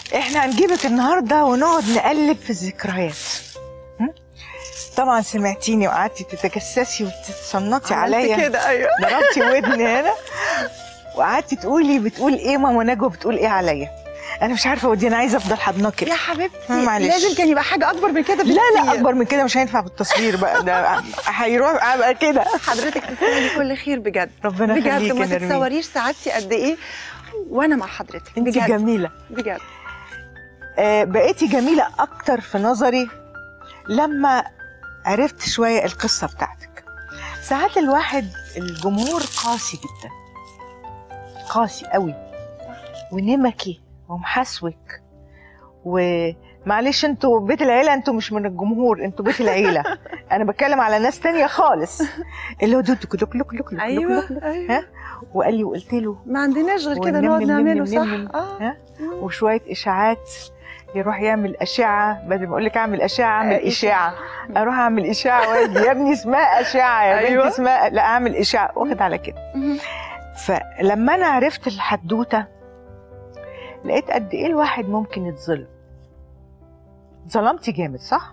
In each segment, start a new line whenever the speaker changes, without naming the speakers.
احنا هنجيبك النهارده ونقعد نقلب في الذكريات م? طبعا سمعتيني وقعدتي تتجسسي وتتصنطي عليا
كده ايوه
ضربتي ودني هنا وقعدتي تقولي بتقول ايه ماما نجوى بتقول ايه عليا انا مش عارفه ودي انا عايزه افضل حضنك
يا حبيبتي
معلش.
لازم كان يبقى حاجه اكبر من كده
لا لا
بكتير.
اكبر من كده مش هينفع في التصوير بقى ده هيروح ابقى كده
حضرتك تسلمي كل خير بجد
ربنا
بجد
يخليكي
ما
يا نرمين.
تتصوريش سعادتي قد ايه وانا مع حضرتك
انت
بجد
جميله
بجد
آه، بقيتي جميلة أكتر في نظري لما عرفت شوية القصة بتاعتك ساعات الواحد الجمهور قاسي جدا قاسي قوي ونمكي ومحسوك ومعلش انتوا بيت العيلة انتوا مش من الجمهور انتوا بيت العيلة انا بتكلم على ناس تانية خالص اللي هو دوت لوك لوك لوك لوك لوك
ايوه
لوك.
ايوه
ها؟ وقال لي وقلت له
ما عندناش غير كده
ونم-
نقعد
نم-
نعمله
نم-
صح
نم-
اه
ها؟ وشويه اشاعات يروح يعمل اشعه بدل ما اقول لك اعمل اشعه اعمل
آه،
اشاعه اروح اعمل اشاعه واجي يا ابني اسمها اشعه يا
أيوة.
بنتي اسمها لا اعمل اشاعه واخد على كده
مهم.
فلما انا عرفت الحدوته لقيت قد ايه الواحد ممكن يتظلم ظلمتي جامد صح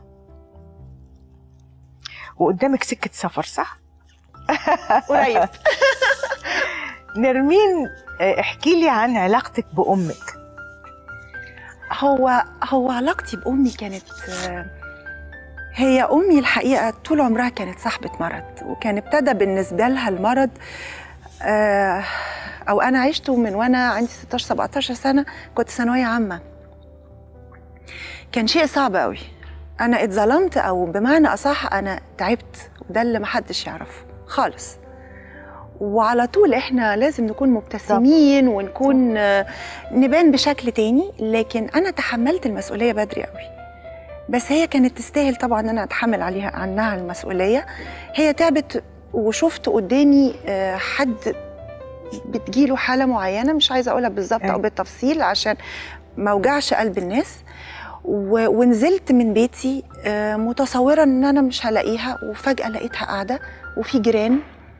وقدامك سكه سفر صح
قريب
نرمين آه، احكي لي عن علاقتك بامك
هو هو علاقتي بامي كانت آه، هي امي الحقيقه طول عمرها كانت صاحبه مرض وكان ابتدى بالنسبه لها المرض آه، او انا عشته من وانا عندي 16 17 سنه كنت ثانويه عامه كان شيء صعب قوي انا اتظلمت او بمعنى اصح انا تعبت وده اللي محدش يعرفه خالص وعلى طول احنا لازم نكون مبتسمين ونكون آه، نبان بشكل تاني لكن انا تحملت المسؤوليه بدري قوي بس هي كانت تستاهل طبعا ان انا اتحمل عليها عنها المسؤوليه هي تعبت وشفت قدامي آه، حد بتجيله حاله معينه مش عايزه اقولها بالظبط او
أيوة.
بالتفصيل عشان ما اوجعش قلب الناس و- ونزلت من بيتي آه، متصوره ان انا مش هلاقيها وفجاه لقيتها قاعده وفي جيران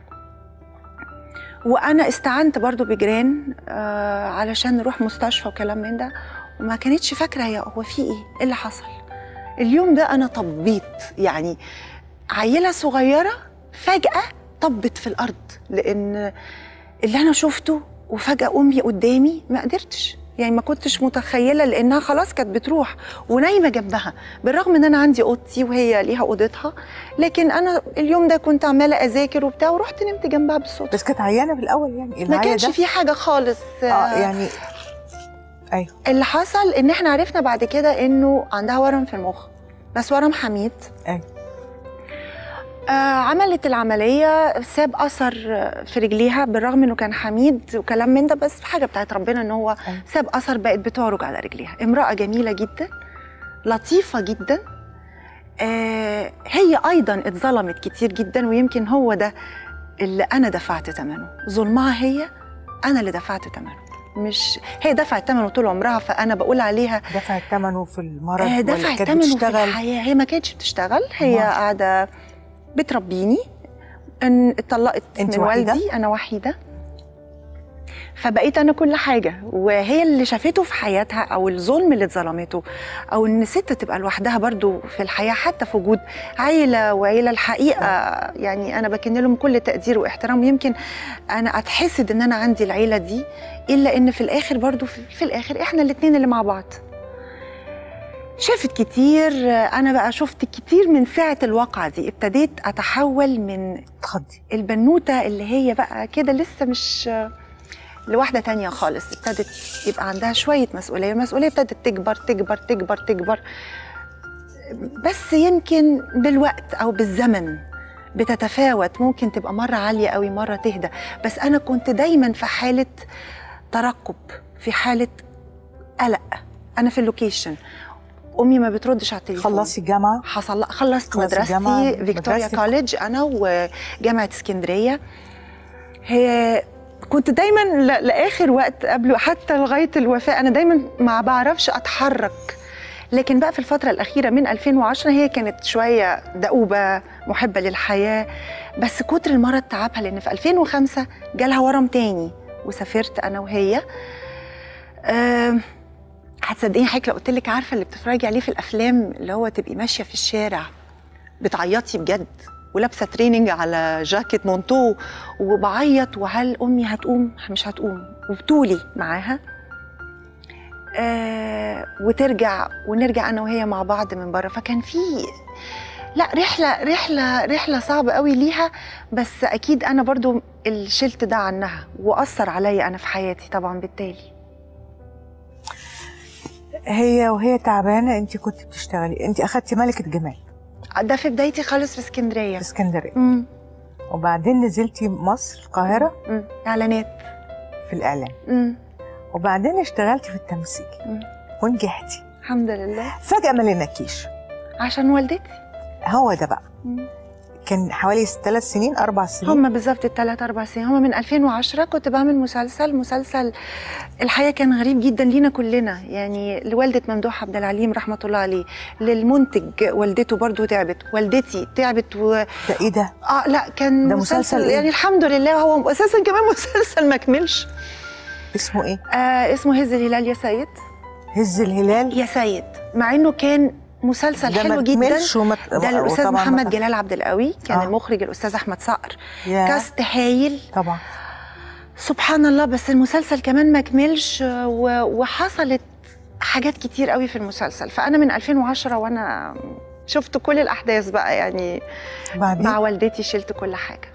وانا استعنت برضو بجيران آه، علشان نروح مستشفى وكلام من ده وما كانتش فاكره هي هو في ايه ايه اللي حصل اليوم ده انا طبيت يعني عيله صغيره فجاه طبت في الارض لان اللي انا شفته وفجاه امي قدامي ما قدرتش يعني ما كنتش متخيله لانها خلاص كانت بتروح ونايمه جنبها بالرغم ان انا عندي اوضتي وهي ليها اوضتها لكن انا اليوم ده كنت عماله اذاكر وبتاع ورحت نمت جنبها بالصدفه
بس كانت عيانه في الاول يعني
ما
العيا
كانش
ده؟
في حاجه خالص
اه يعني ايوه
اللي حصل ان احنا عرفنا بعد كده انه عندها ورم في المخ بس ورم حميد
أيوة.
آه عملت العملية ساب أثر في رجليها بالرغم إنه كان حميد وكلام من ده بس حاجة بتاعت ربنا إن هو
أيوة.
ساب أثر بقت بتعرج على رجليها امرأة جميلة جدا لطيفة جدا آه هي أيضا اتظلمت كتير جدا ويمكن هو ده اللي أنا دفعت ثمنه ظلمها هي أنا اللي دفعت ثمنه مش هي دفعت ثمنه طول عمرها فانا بقول عليها
دفعت ثمنه في المرض
آه،
ولا
دفعت
كانت
ثمنه في
بتشتغل
الحياه هي ما كانتش بتشتغل هي
أمال؟
قاعده بتربيني ان اتطلقت
أنت
من
وحيدة؟
والدي انا وحيده فبقيت انا كل حاجه وهي اللي شافته في حياتها او الظلم اللي اتظلمته او ان ست تبقى لوحدها برضو في الحياه حتى في وجود عيله وعيله الحقيقه يعني انا بكن لهم كل تقدير واحترام يمكن انا اتحسد ان انا عندي العيله دي الا ان في الاخر برضو في, في الاخر احنا الاثنين اللي مع بعض شافت كتير انا بقى شفت كتير من ساعه الواقعه دي ابتديت اتحول من
تخضي
البنوته اللي هي بقى كده لسه مش لواحده تانية خالص ابتدت يبقى عندها شويه مسؤوليه المسؤوليه ابتدت تكبر تكبر تكبر تكبر بس يمكن بالوقت او بالزمن بتتفاوت ممكن تبقى مره عاليه قوي مره تهدى بس انا كنت دايما في حاله ترقب في حاله قلق انا في اللوكيشن امي ما بتردش على التليفون
خلصي الجامعه
حصل خلصت
خلصت الجامعة،
مدرستي فيكتوريا
مدرستك.
كوليدج انا وجامعه اسكندريه هي كنت دايما ل- لاخر وقت قبله حتى لغايه الوفاه انا دايما ما بعرفش اتحرك لكن بقى في الفترة الأخيرة من 2010 هي كانت شوية دؤوبة محبة للحياة بس كتر المرض تعبها لأن في 2005 جالها ورم تاني وسافرت أنا وهي آه هتصدقيني حضرتك لو قلت لك عارفه اللي بتتفرجي عليه في الافلام اللي هو تبقي ماشيه في الشارع بتعيطي بجد ولابسه تريننج على جاكيت مونتو وبعيط وهل امي هتقوم مش هتقوم وبتولي معاها آه وترجع ونرجع انا وهي مع بعض من بره فكان في لا رحله رحله رحله صعبه قوي ليها بس اكيد انا برضو اللي شلت ده عنها واثر عليا انا في حياتي طبعا بالتالي
هي وهي تعبانه انت كنت بتشتغلي انت اخدتي ملكه جمال
ده في بدايتي خالص في اسكندريه
في اسكندريه
امم
وبعدين نزلتي مصر القاهره
أمم. اعلانات
في الاعلام
امم
وبعدين اشتغلتي في التمثيل
مم.
ونجحتي
الحمد لله
فجاه ما لقيناكيش
عشان والدتي
هو ده بقى
مم.
كان حوالي ثلاث سنين اربع سنين
هم بالظبط الثلاث اربع سنين هم من 2010 كنت بعمل مسلسل مسلسل الحقيقه كان غريب جدا لينا كلنا يعني لوالده ممدوح عبد العليم رحمه الله عليه للمنتج والدته برضو تعبت والدتي تعبت و...
ده ايه ده
اه لا كان
ده مسلسل إيه؟
يعني الحمد لله هو اساسا كمان مسلسل ما كملش
اسمه ايه
آه اسمه هز الهلال يا سيد
هز الهلال
يا سيد مع انه كان مسلسل
ده
حلو
ما
جدا
كملش وما
ده الاستاذ
وطبعاً
محمد
ما-
جلال عبد القوي كان
آه.
آه. المخرج الاستاذ احمد صقر
يا
كاست هايل
طبعا
سبحان الله بس المسلسل كمان ما كملش آه، و- وحصلت حاجات كتير قوي في المسلسل فانا من 2010 وانا شفت كل الاحداث بقى يعني
بعدين
مع والدتي شلت كل حاجه